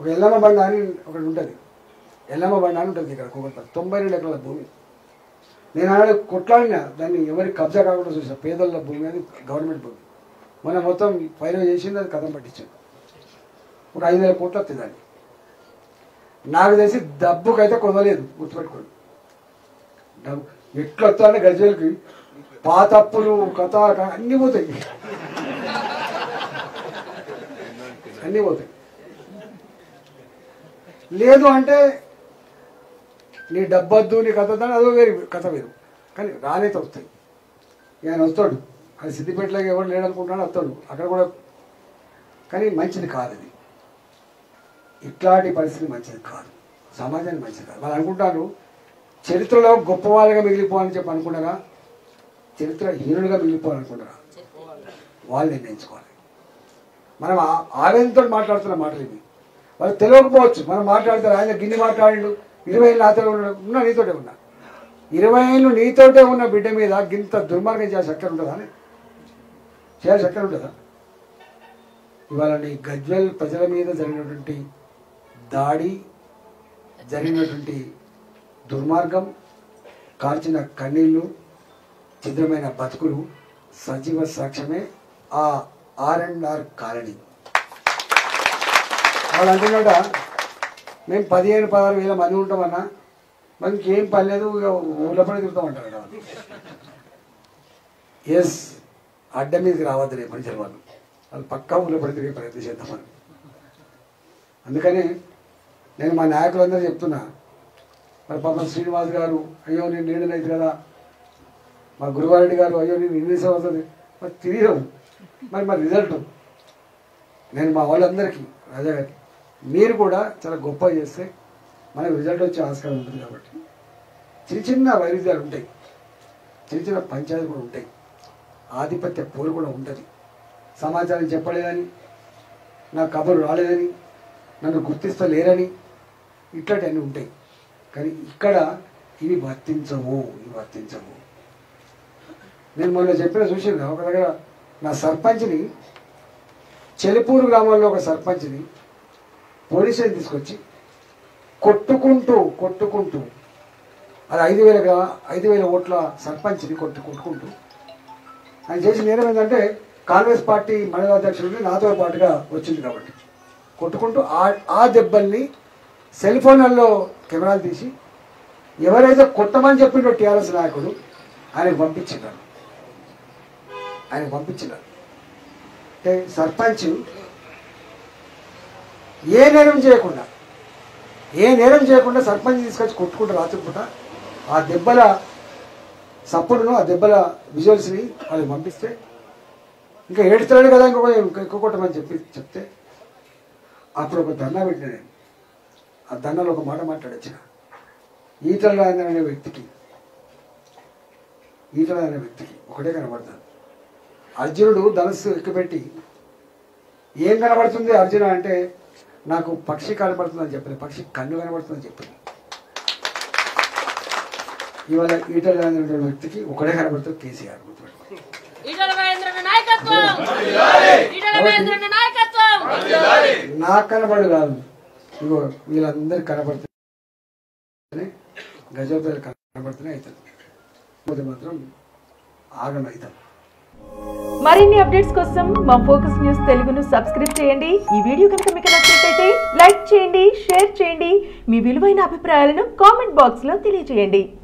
ఒక ఎల్లమ్మ బండ అని ఒకటి ఉంటుంది ఎల్లమ్మ బండ అని ఉంటుంది ఇక్కడ కుక్కపల్లి తొంభై రెండు ఎకరాల భూమి నేను ఆడ కొట్లాడినా దాన్ని ఎవరికి కబ్జా కాకుండా చూసా పేదల భూమి అది గవర్నమెంట్ భూమి మన మొత్తం ఫైనల్ చేసింది అది కథం పట్టించాను ఒక ఐదు వేల కోట్లు వస్తుంది దాన్ని నాకు తెలిసి డబ్బుకైతే కొదలేదు గుర్తుపెట్టుకోండి డబ్బు ఎట్లా వస్తాయంటే గజలకి పాతప్పులు కథ క- అన్నీ పోతాయి అన్నీ పోతాయి లేదు అంటే నీ డబ్బొద్దు నీ కథ వద్దు అని అదో వేరు కథ వేరు కానీ రానైతే వస్తాయి ఆయన వస్తాడు అది సిద్దిపేటలోకి ఎవరు లేడనుకుంటున్నాడు వస్తాడు అక్కడ కూడా కానీ మంచిది కాదు అది ఇట్లాంటి పరిస్థితి మంచిది కాదు సమాజానికి మంచిది కాదు వాళ్ళు అనుకుంటారు చరిత్రలో గొప్పవాళ్ళుగా మిగిలిపోవాలని చెప్పి అనుకుండగా చరిత్ర హీనులుగా మిగిలిపోవాలనుకుంటారా వాళ్ళు నిర్ణయించుకోవాలి మనం ఆ- ఆవేదనతో మాట్లాడుతున్న మాటలు ఇవి వాళ్ళు తెలియకపోవచ్చు మనం మాట్లాడతారు ఆయన గిన్నె మాట్లాడిండు ఇరవై ఏళ్ళు నాతో ఉన్నాడు ఉన్నా నీతోటే ఉన్నా ఇరవై ఏళ్ళు నీతోటే ఉన్న బిడ్డ మీద గింత దుర్మార్గం చేయాల్సి చక్కర ఉంటుందా అని చేయాల్సి చక్కర ఉంటుందా ఇవాళ నీ గజ్వెల్ ప్రజల మీద జరిగినటువంటి దాడి జరిగినటువంటి దుర్మార్గం కార్చిన కన్నీళ్లు చిద్రమైన బతుకులు సజీవ సాక్ష్యమే ఆ ఆర్ అండ్ ఆర్ కాలనీ వాళ్ళు అంటున్నాడ మేము పదిహేను పదహారు వేల మంది ఉంటామన్నా మరి ఇంకేం పని లేదు ఇక ఊళ్ళో పడి తిరుగుతామంటారు వాళ్ళు ఎస్ అడ్డ మీదకి రావద్దు రేపు మనుషులు వాళ్ళు వాళ్ళు పక్కా ఊళ్ళో పడి తిరిగే ప్రయత్నం చేద్దామని అందుకని నేను మా నాయకులందరూ చెప్తున్నా మరి పాపం శ్రీనివాస్ గారు అయ్యో నేను నీడనైతే కదా మా గురువారెడ్డి గారు అయ్యో నేను ఇన్ని అవుతుంది మరి తెలియదు మరి మరి రిజల్ట్ నేను మా వాళ్ళందరికీ రాజా గారికి మీరు కూడా చాలా గొప్ప చేస్తే మనకు రిజల్ట్ వచ్చే ఆస్కారం ఉంటుంది కాబట్టి చిన్న చిన్న వైరుధ్యాలు ఉంటాయి చిన్న చిన్న పంచాయతీలు కూడా ఉంటాయి ఆధిపత్య పోరు కూడా ఉంటుంది సమాచారం చెప్పలేదని నా కబురు రాలేదని నన్ను గుర్తిస్తలేరని ఇట్లాంటివన్నీ ఉంటాయి కానీ ఇక్కడ ఇవి వర్తించవు ఇవి వర్తించవు నేను మొన్న చెప్పిన చూసిన ఒక దగ్గర నా సర్పంచ్ని చెలిపూరు గ్రామంలో ఒక సర్పంచ్ని పోలీసులు తీసుకొచ్చి కొట్టుకుంటూ కొట్టుకుంటూ అది ఐదు వేల గ్రా ఐదు వేల ఓట్ల సర్పంచ్ని కొట్టు కొట్టుకుంటూ ఆయన చేసిన నేరం ఏంటంటే కాంగ్రెస్ పార్టీ మండల అధ్యక్షుడిని నాతో పాటుగా వచ్చింది కాబట్టి కొట్టుకుంటూ ఆ ఆ దెబ్బల్ని సెల్ ఫోన్లలో కెమెరాలు తీసి ఎవరైతే కొట్టమని చెప్పిండో టీఆర్ఎస్ నాయకుడు ఆయనకు పంపించినారు ఆయనకు పంపించినారు అంటే సర్పంచ్ ఏ నేరం చేయకుండా ఏ నేరం చేయకుండా సర్పంచ్ తీసుకొచ్చి కొట్టుకుంటూ రాత్రిపూట ఆ దెబ్బల సప్పుడును ఆ దెబ్బల విజువల్స్ని వాళ్ళకి పంపిస్తే ఇంకా ఏడుస్తాడు కదా ఇంకొక ఇంకా ఎక్కువ కొట్టమని చెప్పి చెప్తే అప్పుడు ఒక ధర్నా పెట్టిన నేను ఆ ధర్నాలో ఒక మాట మాట్లాడొచ్చిన ఈటల రాజేంద్ర అనే వ్యక్తికి ఈటల అనే వ్యక్తికి ఒకటే కనబడతాడు అర్జునుడు ధనస్సు ఎక్కుపెట్టి ఏం కనబడుతుంది అర్జున అంటే నాకు పక్షి కనబడుతుందని చెప్పలేదు పక్షి కన్ను కనబడుతుందని చెప్పింది ఇవాళ ఈటల రాజేంద్ర అనే వ్యక్తికి ఒకటే కనబడుతుంది కేసీఆర్ గుర్తుపెట్టుకో. ఈటల మహేంద్రన్ నాయకత్వం ఈటల మహేంద్రన్ నాయకత్వం నాకు కనబడి కాదు ఇగో వీళ్ళందరికి కనబడుతున్నాయి గజపేలు కనబడుతున్నాయి అవుతుంది పోతే మాత్రం ఆగం అవుతాం మరిన్ని అప్డేట్స్ కోసం మా ఫోకస్ న్యూస్ తెలుగును సబ్స్క్రైబ్ చేయండి ఈ వీడియో కనుక మీకు నచ్చినట్లయితే లైక్ చేయండి షేర్ చేయండి మీ విలువైన అభిప్రాయాలను కామెంట్ బాక్స్ లో తెలియజేయండి